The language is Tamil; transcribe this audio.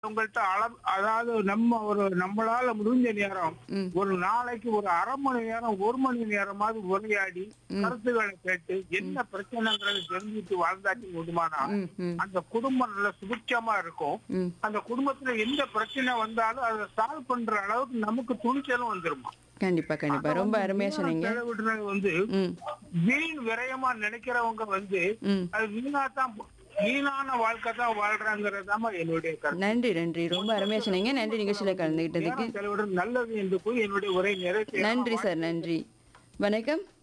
உங்கள்ட்ட அளவு அதாவது நம்ம ஒரு நம்மளால முடிஞ்ச நேரம் ம். ஒரு நாளைக்கு ஒரு அரை மணி நேரம் ஒரு மணி நேரமாவது உரையாடி கருத்துக்களை கேட்டு என்ன பிரச்சனைங்கிறத தெரிஞ்சுட்டு வாழ்ந்தாட்டி முடியுமானா ம், ம், அந்த குடும்பம் நல்ல சுபிட்சமா இருக்கும் ம். அந்த குடும்பத்துல எந்த பிரச்சனை வந்தாலும் அதை சால்வ் பண்ற அளவுக்கு நமக்கு துணிச்சலும் வந்துருமா கண்டிப்பா கண்டிப்பா ரொம்ப அருமையா சொன்னீங்க செலவிடுறது வந்து ம் வீண் விரயமா நினைக்கிறவங்க வந்து ம் அது வீணா தான் வீணான வாழ்க்கை தான் வாழ்றாங்கிறதாம என்னுடைய கருத்து நன்றி நன்றி ரொம்ப அருமையா சொன்னீங்க நன்றி நிகழ்ச்சியில கலந்துகிட்டதுக்கு நேரம் செலவிடுறது நல்லது என்று கூறி என்னுடைய உரை நிறைவு நன்றி சார் நன்றி வணக்கம்